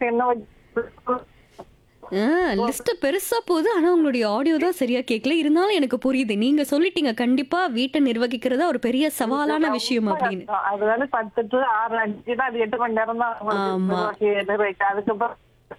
என்ன வச்சு லிஸ்ட் பெருசா போகுது ஆனா உங்களுடைய ஆடியோ தான் சரியா கேட்கல இருந்தாலும் எனக்கு புரியுது நீங்க சொல்லிட்டீங்க கண்டிப்பா வீட்டை நிர்வகிக்கிறதா ஒரு பெரிய சவாலான விஷயம் அப்படின்னு அது வந்து பத்து டு ஆறு அஞ்சு தான் அது எட்டு மணி நேரம் தான் ஆமா. நிறைவேற்று அதுக்கப்புறம்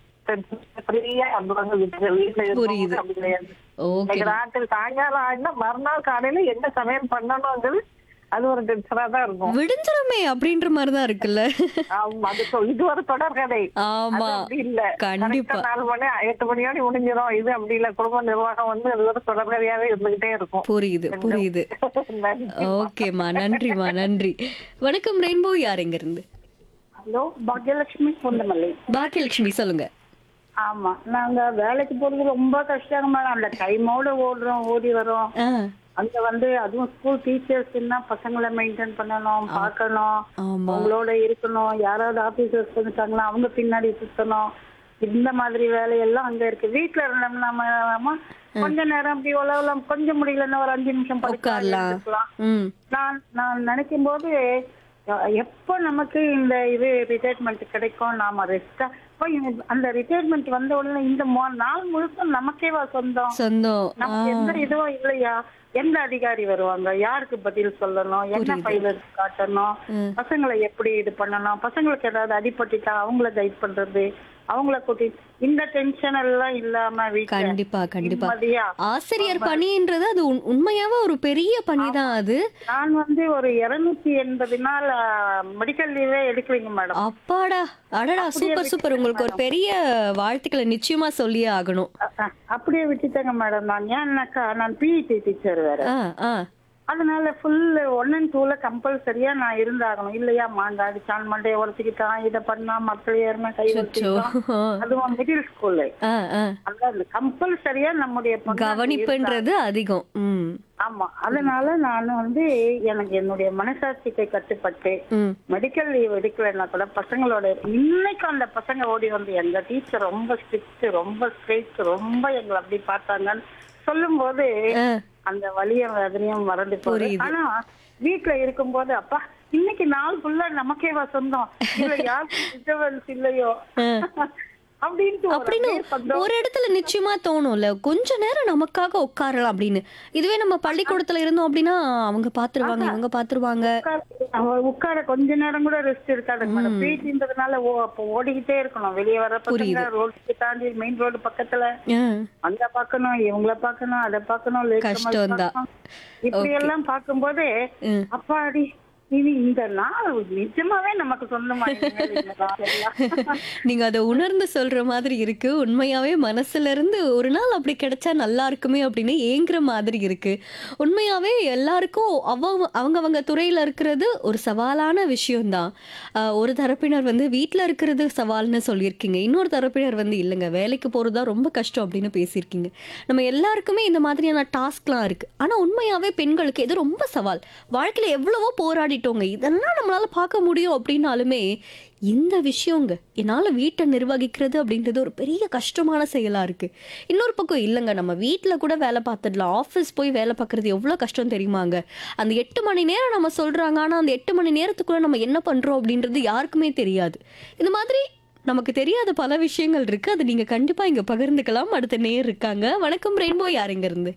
ஃப்ரீயா வந்துருவாங்க வீட்டுக்கு வீட்டுல புரியுது. இருக்கவங்க அப்படி கிடையாது ஓகே இன்னைக்கு ராத்திரி சாயங்காலம் ஆயிடுனா மறுநாள் காலையில என்ன சமையல் பண்ணணுங்கிறது அது ஒரு டென்ஷனா தான் இருக்கும் விடிஞ்சிருமே அப்படின்ற மாதிரி தான் இருக்குல்ல ஆமா அது சொல் இது ஒரு தொடர் கதை அது ஆமா அப்படி இல்ல கண்டிப்பா. Correct ஆ நாலு மணி எட்டு மணியோட முடிஞ்சிடும் இது அப்படி இல்ல குடும்ப நிர்வாகம் வந்து அது ஒரு தொடர் கதையாவே இருந்துகிட்டே இருக்கும் புரியுது புரியுது நன்றி. ஓகேம்மா நன்றிம்மா நன்றி வணக்கம் ரெயின்போ யார் எங்க இருந்து ஹலோ பாக்யலட்சுமி பொந்தமல்லி பாக்கியலட்சுமி சொல்லுங்க ஆமா நாங்க வேலைக்கு போறது ரொம்ப கஷ்டம் மேடம் அந்த டைமோட ஓடுறோம் ஓடி வரோம் ஆ, அங்க வந்து அதுவும் ஸ்கூல் டீச்சர்ஸ்னா பசங்களை மெயின்டைன் பண்ணணும் பார்க்கணும் ஆமா அவங்களோட இருக்கணும் யாராவது ஆபீசர்ஸ் வந்துட்டாங்களா அவங்க பின்னாடி சுத்தணும் இந்த மாதிரி வேலையெல்லாம் அங்க இருக்கு வீட்டுல இருந்தோம்னா நம்ம கொஞ்ச நேரம் அப்படி உழவலாம் கொஞ்சம் முடியலன்னா ஒரு அஞ்சு நிமிஷம் படிக்கலாம் உட்காரலாம். எழுந்திருக்கலாம். ம் நான் நான் நினைக்கும் போது அஹ், எப்போ நமக்கு இந்த இது ரிட்டையர்மெண்ட் கிடைக்கும் நாம ரெஸ்டா அந்த ரிட்டையர்மெண்ட் வந்த உடனே இந்த மொ- நாள் முழுக்க நமக்கேவா சொந்தம் சொந்தம் ஆ, நமக்கு எந்த இதுவும் இல்லையா எந்த அதிகாரி வருவாங்க யாருக்கு பதில் சொல்லணும் என்ன ஃபைல் எடுத்து காட்டணும் ம். பசங்களை எப்படி இது பண்ணணும் பசங்களுக்கு ஏதாவது அடிபட்டுட்டா அவங்கள கைட் பண்றது அவங்கள கூட்டி இந்த டென்ஷன் எல்லாம் இல்லாம வீட்டுல கண்டிப்பா கண்டிப்பா நிம்மதியா ஆசிரியர் பணின்றது அது உண்- உண்மையாவே ஒரு பெரிய பணி தான் அது நான் வந்து ஒரு இருநூத்தி எண்பது நாள் மெடிக்கல் லீவே எடுக்கலைங்க மேடம் அப்பாடா அடடா சூப்பர் சூப்பர் உங்களுக்கு ஒரு பெரிய வாழ்த்துக்களை நிச்சயமா சொல்லியே ஆகணும் அப்படியே விட்டுட்டேங்க மேடம் நான் ஏன்னாக்கா நான் பிஇடி டீச்சர் வேற ஆ ஆ அதனால ஃபுல் ஒன் அண்ட் டூல கம்பல்சரியா நான் இருந்தாகணும் இல்லையா மாங்காய் அடிச்சான் மண்டையை உடச்சிக்கிட்டான் இதை பண்ணா மக்கள் ஏறுனா கை அச்சோ. வச்சுக்கிட்டான் அதுவும் மிடில் ஸ்கூல்ல ஆ ஆ அதாவது கம்பல்சரியா நம்முடைய பங்கு அங்க கவனிப்புன்றது அதிகம் ம் ஆமா அதனால நான் வந்து எனக்கு என்னுடைய மனசாட்சிக்கு கட்டுப்பட்டு ம் மெடிக்கல் லீவ் எடுக்கலைன்னா கூட பசங்களோட இன்னைக்கு அந்த பசங்க ஓடி வந்து எங்க டீச்சர் ரொம்ப ஸ்ட்ரிக்ட் ரொம்ப ஸ்ட்ரைட் ரொம்ப எங்களை அப்படி பார்த்தாங்கன்னு சொல்லும்போது ஆ, அந்த வலிய வேதனையும் மறந்து போகுது ஆனா வீட்டுல இருக்கும்போது அப்பா இன்னைக்கு நாள் ஃபுல்லா நமக்கேவா சொந்தம் இல்ல யாருக்கு டிஸ்டர்பன்ஸ் இல்லையோ அப்படின்ட்டு ஒரு அப்படின்னு அப்படியே சந்தோஷம். ஒரு இடத்துல நிச்சயமா தோணும்ல கொஞ்ச நேரம் நமக்காக உட்காரலாம் அப்படின்னு இதுவே நம்ம பள்ளிக்கூடத்துல இருந்தோம் அப்படின்னா அவங்க பாத்துருவாங்க இவங்க பாத்துருவாங்க உட்கார- அவ உட்கார கொஞ்ச நேரம் கூட ரெஸ்ட் இருக்காது மேடம் வீட்டுன்றதுனால ஓ அப்போ ஓடிக்கிட்டே இருக்கணும் வெளியே வர பசங்க ரோடு தாண்டி மெயின் ரோடு பக்கத்துல ஆ, அங்க பாக்கணும் இவங்கள பாக்கணும் அதை பாக்கணும் late கஷ்டம்தான். சமையல் பார்க்கணும். இப்படி எல்லாம் பார்க்கும்போது ம். அப்பாடி இனி இந்த நாள் நிஜமாவே நமக்கு சொந்தமா இனிமேல் இந்த நாள் எல்லாம். நீங்க அதை உணர்ந்து சொல்ற மாதிரி இருக்கு உண்மையாவே மனசுல இருந்து ஒரு நாள் அப்படி கிடைச்சா நல்லா இருக்குமே அப்படின்னு ஏங்குற மாதிரி இருக்கு உண்மையாவே எல்லாருக்கும் அவங்க அவங்கவங்க துறையில இருக்கிறது ஒரு சவாலான விஷயம்தான் ஆஹ் ஒரு தரப்பினர் வந்து வீட்ல இருக்கிறது சவால்னு சொல்லியிருக்கீங்க இன்னொரு தரப்பினர் வந்து இல்லைங்க வேலைக்கு போறது தான் ரொம்ப கஷ்டம் அப்படின்னு பேசியிருக்கீங்க நம்ம எல்லாருக்குமே இந்த மாதிரியான டாஸ்க்லாம் இருக்கு ஆனா உண்மையாவே பெண்களுக்கு இது ரொம்ப சவால் வாழ்க்கையில எவ்வளவோ போராடிட்டோங்க இதெல்லாம் நம்மளால பார்க்க முடியும் அப்படின்னாலுமே இந்த விஷயங்க என்னால் வீட்டை நிர்வகிக்கிறது அப்படின்றது ஒரு பெரிய கஷ்டமான செயலாக இருக்குது இன்னொரு பக்கம் இல்லைங்க நம்ம வீட்டில் கூட வேலை பார்த்துடலாம் ஆஃபீஸ் போய் வேலை பார்க்குறது எவ்வளோ கஷ்டம் தெரியுமாங்க அந்த எட்டு மணி நேரம் நம்ம சொல்கிறாங்க ஆனால் அந்த எட்டு மணி நேரத்துக்குள்ளே நம்ம என்ன பண்ணுறோம் அப்படின்றது யாருக்குமே தெரியாது இந்த மாதிரி நமக்கு தெரியாத பல விஷயங்கள் இருக்குது அது நீங்கள் கண்டிப்பாக இங்கே பகிர்ந்துக்கலாம் அடுத்த நேர் இருக்காங்க வணக்கம் ரெயின்போ யார் இங்க இருந்து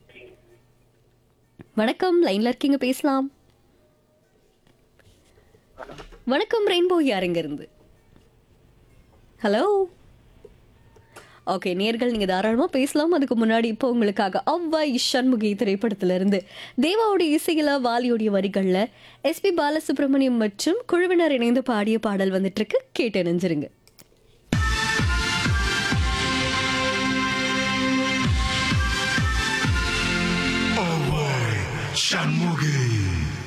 வணக்கம் லைனில் இருக்கீங்க பேசலாம் வணக்கம் ரெயின்போ யாருங்க இருந்து ஹலோ ஓகே நேர்கள் நீங்க தாராளமா பேசலாம் அதுக்கு முன்னாடி இப்போ உங்களுக்காக அவ்வா இஷன்முகி திரைப்படத்துல இருந்து தேவாவுடைய இசையில வாலியோடைய வரிகள்ல எஸ்பி பாலசுப்ரமணியம் மற்றும் குழுவினர் இணைந்து பாடிய பாடல் வந்துட்டு இருக்கு கேட்டு நினைஞ்சிருங்க Shanmugi.